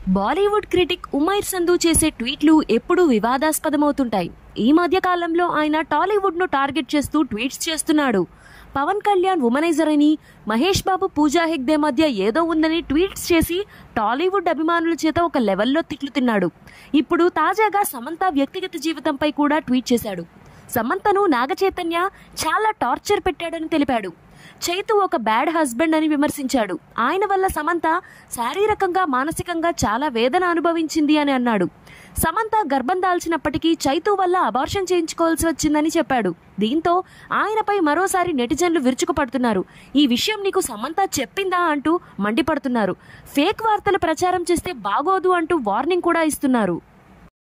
Bollywood critic Umair Sandhu చేసే ట్వీట్లు ఎప్పుడూ వివాదాస్పదమవుతుంటాయి ఈ మధ్య కాలంలో ఆయన టాలీవుడ్ ను టార్గెట్ చేస్తూ ట్వీట్స్ చేస్తున్నాడు పవన్ కళ్యాణ్ ఉమనైజర్ అని మహేష్ బాబు పూజా హెగ్దే మధ్య ఏదో ఉందని ట్వీట్స్ చేసి టాలీవుడ్ అభిమానుల చేత ఒక లెవెల్లో తిట్లు తిన్నాడు ఇప్పుడు తాజాగా సమంత వ్యక్తిగత జీవితంపై కూడా ట్వీట్ చేశాడు సమంతను నాగచైతన్య చాలా టార్చర్ పెట్టాడని తెలిపాడు చైతు ఒక బ్యాడ్ హస్బెండ్ అని విమర్శించాడు ఆయన వల్ల సమంత శారీరకంగా మానసికంగా చాలా వేదన అనుభవించింది అని అన్నాడు సమంత గర్భం దాల్చినప్పటికీ చైతు వల్ల అబార్షన్ చేయించుకోవాల్సి వచ్చిందని చెప్పాడు దీంతో ఆయనపై మరోసారి నెటిజన్లు విరుచుకుపడుతున్నారు ఈ విషయం నీకు సమంత చెప్పిందా అంటూ మండిపడుతున్నారు ఫేక్ వార్తలు ప్రచారం చేస్తే బాగోదు అంటూ వార్నింగ్ కూడా ఇస్తున్నారు